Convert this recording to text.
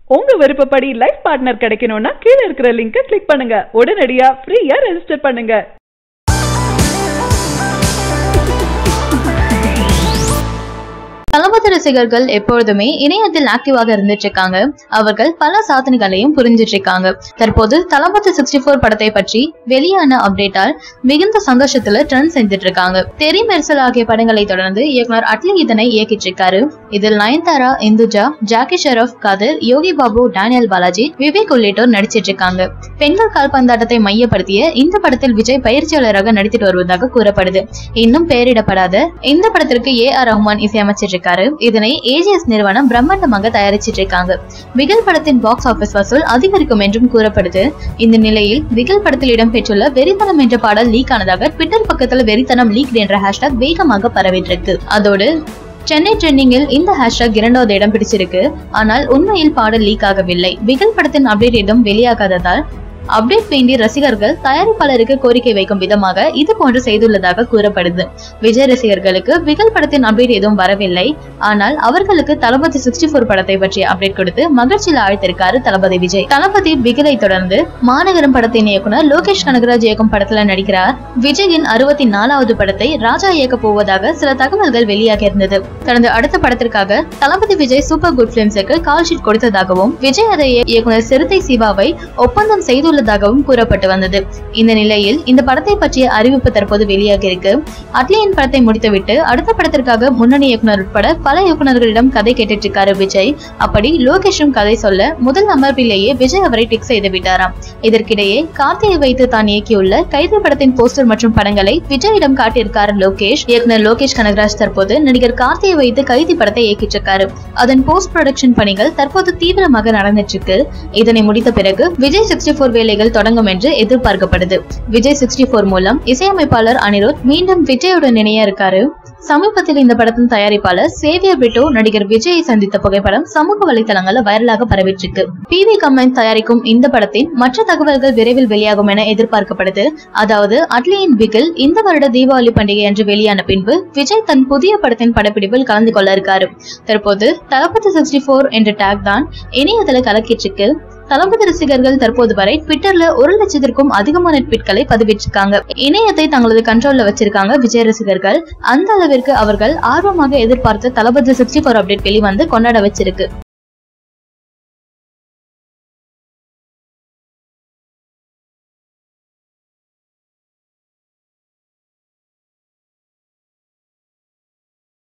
உங்க விருப்பப்படி life partner கிடைக்கணும்னா கீழ இருக்கிற லிங்கை கிளிக் பண்ணுங்க உடனடியா ஃப்ரீயா ரெஜிஸ்டர் பண்ணுங்க தளபதி ரசிகர்கள் எப்பொழுதுமே இணையத்தில் ஆக்டிவாக இருந்துட்டு இருக்காங்க அவர்கள் பல சாதனைகளையும் புரிஞ்சிட்டு இருக்காங்க தற்போது தளபதி சிக்ஸ்டி போர் படத்தை பற்றி வெளியான அப்டேட்டால் மிகுந்த சந்தோஷத்துல ட்ரெண்ட் செஞ்சுட்டு இருக்காங்க தெரி மெர்சல் ஆகிய படங்களை தொடர்ந்து இயக்குனர் அட்லி இதனை இயக்கிட்டு இருக்காரு இதில் நயன்தாரா இந்துஜா ஜாக்கி ஷெரப் கதிர் யோகி பாபு டேனியல் பாலாஜி விவேக் உள்ளிட்டோர் நடிச்சிட்டு இருக்காங்க பெண்கள் கால்பந்தாட்டத்தை மையப்படுத்திய இந்த படத்தில் விஜய் பயிற்சியாளராக நடித்துட்டு வருவதாக கூறப்படுது இன்னும் பெயரிடப்படாத இந்த படத்திற்கு ஏ ஆர் ரஹ்மான் இசையமைச்சிட்டு இருக்காரு இதனை ஏஜிஎஸ் நிறுவனம் பிரம்மாண்டமாக தயாரிச்சிட்டு இருக்காங்க விகல் படத்தின் பாக்ஸ் ஆபீஸ் வசூல் அதிகரிக்கும் என்றும் கூறப்படுது இந்த நிலையில் விகல் படத்தில் இடம்பெற்றுள்ள வெறித்தனம் என்ற பாடல் லீக் ஆனதாக ட்விட்டர் பக்கத்துல வெறித்தனம் லீக் என்ற ஹேஷ்டாக் வேகமாக பரவிட்டு இருக்கு அதோடு சென்னை ட்ரெண்டிங்கில் இந்த ஹேஷ்டாக் இரண்டாவது இடம் பிடிச்சிருக்கு ஆனால் உண்மையில் பாடல் லீக் ஆகவில்லை விகல் படத்தின் அப்டேட் எதுவும் வெளியாகாததால் அப்டேட் வேண்டி ரசிகர்கள் தயாரிப்பாளருக்கு கோரிக்கை வைக்கும் விதமாக இது போன்று செய்துள்ளதாக கூறப்படுது விஜய் ரசிகர்களுக்கு விகல் படத்தின் அப்டேட் எதுவும் வரவில்லை ஆனால் அவர்களுக்கு தளபதி சிக்ஸ்டி போர் படத்தை பற்றிய அப்டேட் கொடுத்து மகிழ்ச்சியில் ஆழ்த்திருக்காரு தளபதி விஜய் தளபதி பிகிலை தொடர்ந்து மாநகரம் படத்தின் இயக்குனர் லோகேஷ் கனகராஜ் இயக்கும் படத்துல நடிக்கிறார் விஜயின் அறுபத்தி நாலாவது படத்தை ராஜா இயக்க போவதாக சில தகவல்கள் வெளியாக இருந்தது தனது அடுத்த படத்திற்காக தளபதி விஜய் சூப்பர் குட் பிலிம்ஸுக்கு கால் ஷீட் கொடுத்ததாகவும் விஜய் அதை இயக்குனர் சிறுத்தை சிவாவை ஒப்பந்தம் செய்துள்ளதாகவும் கூறப்பட்டு வந்தது இந்த நிலையில் இந்த படத்தை பற்றிய அறிவிப்பு தற்போது வெளியாகி இருக்கு அட்லியின் படத்தை முடித்துவிட்டு அடுத்த படத்திற்காக முன்னணி இயக்குனர் உட்பட பல இயக்குனர்களிடம் கதை கேட்டுட்டு இருக்காரு விஜய் அப்படி லோகேஷும் கதை சொல்ல முதல் அமர்விலேயே விஜய் அவரை டிக் செய்து விட்டாராம் இதற்கிடையே கார்த்தியை வைத்து தான் இயக்கியுள்ள கைது படத்தின் போஸ்டர் மற்றும் படங்களை விஜயிடம் காட்டியிருக்காரு லோகேஷ் இயக்குனர் லோகேஷ் கனகராஜ் தற்போது நடிகர் கார்த்தியை வைத்து கைதி படத்தை இயக்கிட்டு இருக்காரு அதன் போஸ்ட் ப்ரொடக்ஷன் பணிகள் தற்போது தீவிரமாக நடந்துட்டு இருக்கு இதனை முடித்த பிறகு விஜய் சிக்ஸ்டி போர் வேலைகள் தொடங்கும் என்று எதிர்பார்க்கப்படுது விஜய் சிக்ஸ்டி போர் மூலம் இசையமைப்பாளர் அனிருத் மீண்டும் விஜயுடன் இணைய இருக்காரு சமீபத்தில் இந்த படத்தின் தயாரிப்பாளர் சேவியர் பிட்டோ நடிகர் விஜயை சந்தித்த புகைப்படம் சமூக வலைதளங்கள்ல வைரலாக பரவிட்டு இருக்கு பி வி கமெண்ட் தயாரிக்கும் இந்த படத்தின் மற்ற தகவல்கள் விரைவில் வெளியாகும் என எதிர்பார்க்கப்படுது அதாவது அட்லியின் பிகில் இந்த வருட தீபாவளி பண்டிகை அன்று வெளியான பின்பு விஜய் தன் புதிய படத்தின் படப்பிடிப்பில் கலந்து கொள்ள இருக்காரு தற்போது தளபதி சிக்ஸ்டி போர் என்ற டேக் தான் இணையதள கலக்கிட்டு இருக்கு தளபதி ரசிகர்கள் தற்போது வரை ட்விட்டர்ல ஒரு லட்சத்திற்கும் அதிகமான ட்வீட்களை பதிவிட்டிருக்காங்க இணையத்தை தங்களது கண்ட்ரோல்ல வச்சிருக்காங்க விஜய் ரசிகர்கள் அந்த அளவிற்கு அவர்கள் ஆர்வமாக எதிர்பார்த்த தளபதி சிக்ஸ்டி போர் அப்டேட் வெளிவந்து கொண்டாட வச்சிருக்கு